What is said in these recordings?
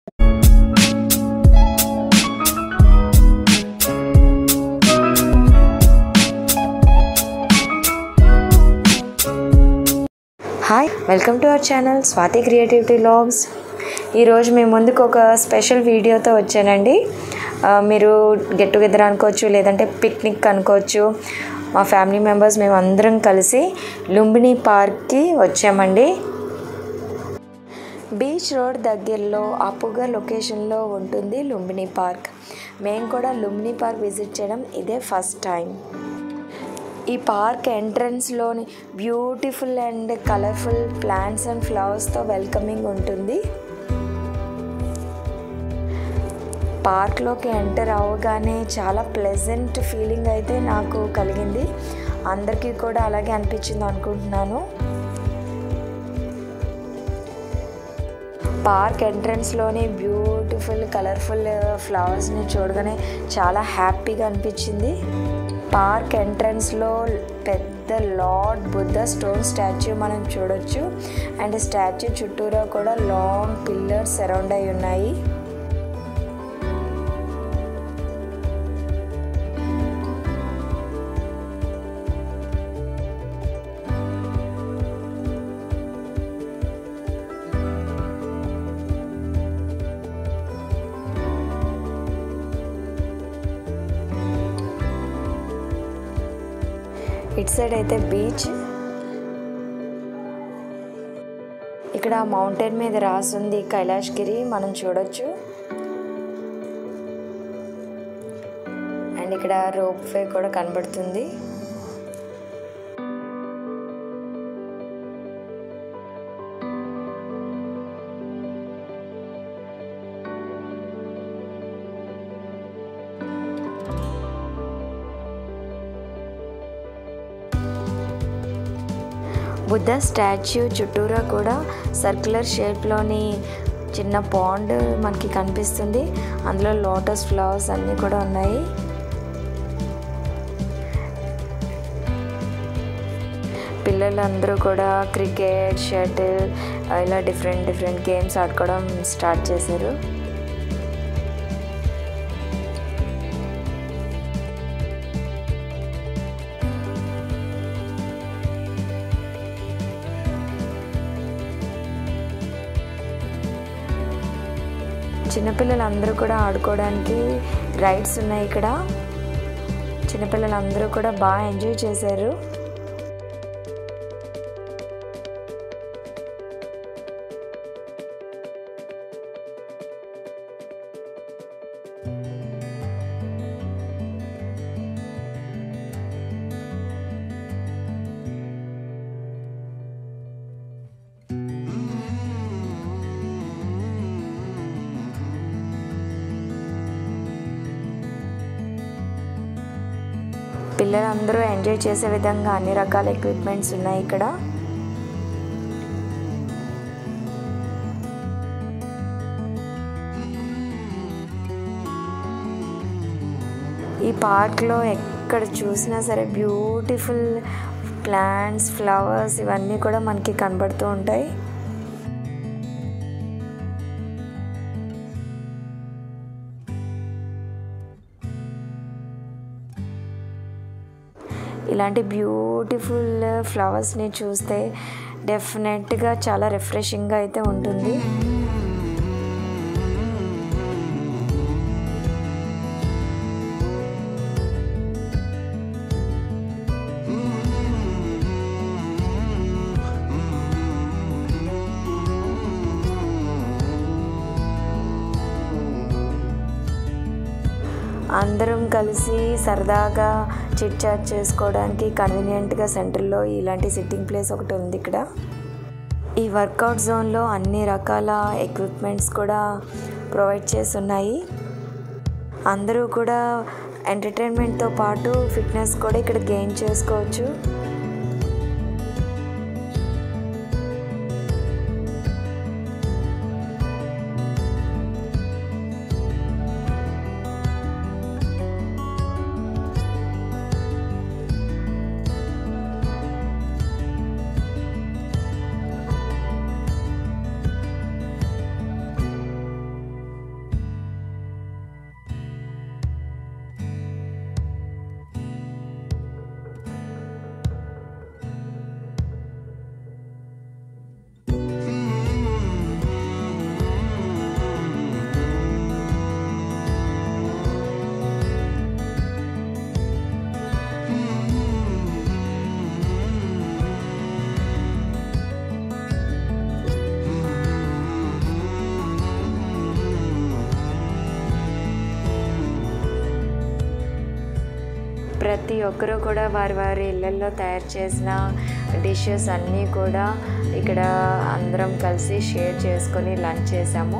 hi welcome to our channel Swathi creativity vlogs ఈరోజు మీ ముందుకు ఒక స్పెషల్ వీడియోతో వచ్చానండి ఆ, మీరు గెట్ టుగెదర్ అనుకోవచ్చు లేదంటే పిక్నిక్ అనుకోవచ్చు మా ఫ్యామిలీ మెంబర్స్ మేము అందరం కలిసి లుంబిని పార్క్కి వచ్చామండి బీచ్ రోడ్ దగ్గరలో అప్పుగా లొకేషన్లో ఉంటుంది లుంబిని పార్క్ మేము కూడా లుంబిని పార్క్ విజిట్ చేయడం ఇదే ఫస్ట్ టైం ఈ పార్క్ ఎంట్రన్స్లోని beautiful and colourful plants and ఫ్లవర్స్తో వెల్కమింగ్ ఉంటుంది పార్క్లోకి ఎంటర్ అవ్వగానే చాలా ప్లెజెంట్ ఫీలింగ్ అయితే నాకు కలిగింది అందరికీ కూడా అలాగే అనిపించింది అనుకుంటున్నాను పార్క్ ఎంట్రన్స్లోని బ్యూటిఫుల్ కలర్ఫుల్ ఫ్లవర్స్ని చూడగానే చాలా హ్యాపీగా అనిపించింది పార్క్ ఎంట్రన్స్లో పెద్ద లార్డ్ బుద్ధ స్టోన్ స్టాచ్యూ మనం చూడొచ్చు అండ్ స్టాచ్యూ చుట్టూరా కూడా లాంగ్ పిల్లర్స్ సరౌండ్ అయి ఉన్నాయి ఇటు సైడ్ అయితే బీచ్ ఇక్కడ మౌంటైన్ మీద రాసుంది కైలాష్గిరి మనం చూడొచ్చు అండ్ ఇక్కడ రోప్ వే కూడా కనబడుతుంది బుద్ధ స్టాచ్యూ చుట్టూరా కూడా సర్క్యులర్ షేప్లోని చిన్న పాండ్ మనకి కనిపిస్తుంది అందులో లోటస్ ఫ్లవర్స్ అన్నీ కూడా ఉన్నాయి పిల్లలందరూ కూడా క్రికెట్ షటిల్ ఇలా డిఫరెంట్ డిఫరెంట్ గేమ్స్ ఆడుకోవడం స్టార్ట్ చేశారు చిన్నపిల్లలందరూ కూడా ఆడుకోవడానికి రైడ్స్ ఉన్నాయి ఇక్కడ చిన్నపిల్లలందరూ కూడా బాగా ఎంజాయ్ చేశారు పిల్లలందరూ ఎంజాయ్ చేసే విధంగా అన్ని రకాల ఎక్విప్మెంట్స్ ఉన్నాయి ఇక్కడ ఈ పార్క్లో ఎక్కడ చూసినా సరే బ్యూటిఫుల్ ప్లాంట్స్ ఫ్లవర్స్ ఇవన్నీ కూడా మనకి కనబడుతూ ఉంటాయి ఇలాంటి బ్యూటిఫుల్ ఫ్లవర్స్ని చూస్తే డెఫినెట్గా చాలా రిఫ్రెషింగ్గా అయితే ఉంటుంది అందరం కలిసి సరదాగా చిట్ చాట్ చేసుకోవడానికి కన్వీనియంట్గా సెంటర్లో ఇలాంటి సిట్టింగ్ ప్లేస్ ఒకటి ఉంది ఇక్కడ ఈ వర్కౌట్ జోన్లో అన్ని రకాల ఎక్విప్మెంట్స్ కూడా ప్రొవైడ్ చేసి ఉన్నాయి అందరూ కూడా ఎంటర్టైన్మెంట్తో పాటు ఫిట్నెస్ కూడా ఇక్కడ గెయిన్ చేసుకోవచ్చు ప్రతి ఒక్కరూ కూడా వారి వారి ఇళ్ళల్లో తయారు చేసిన డిషెస్ అన్నీ కూడా ఇక్కడ అందరం కలిసి షేర్ చేసుకొని లంచ్ చేసాము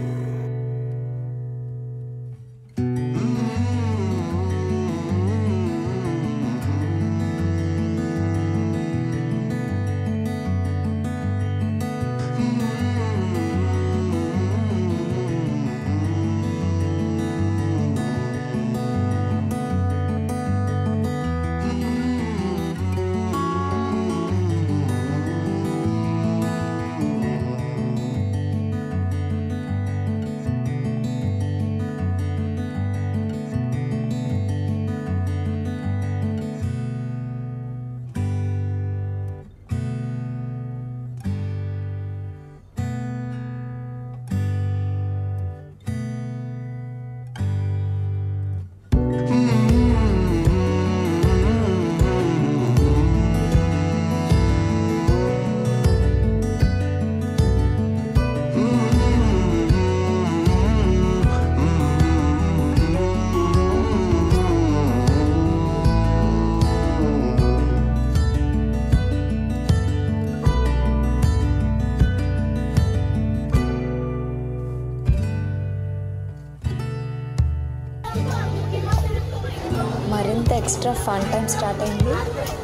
మరింత ఎక్స్ట్రా ఫన్ టైం స్టార్ట్ అయింది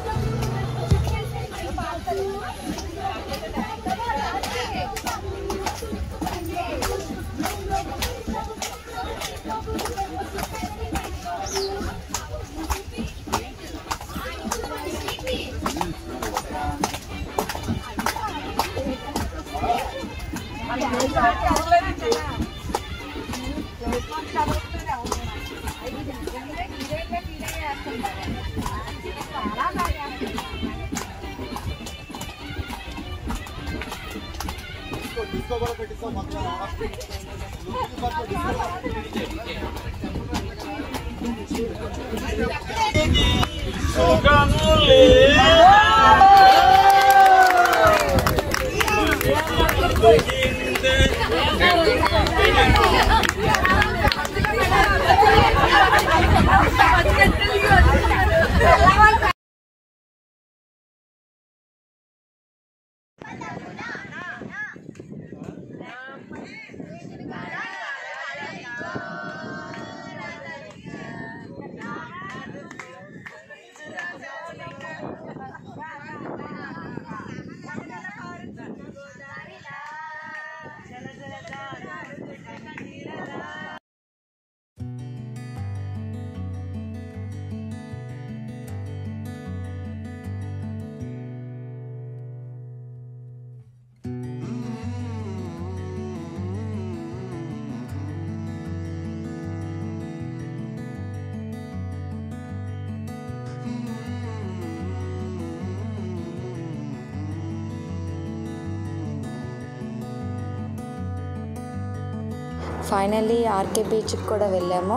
ఫైనల్లీ ఆర్కే బీచ్కి కూడా వెళ్ళాము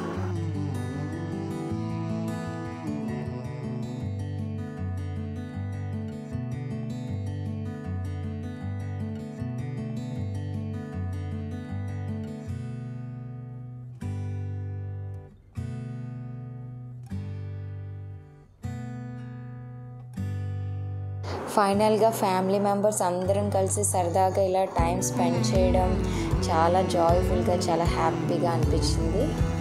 ఫైనల్గా ఫ్యామిలీ మెంబర్స్ అందరం కలిసి సరదాగా ఇలా టైం స్పెండ్ చేయడం చాలా జాయ్ఫుల్గా చాలా హ్యాపీగా అనిపించింది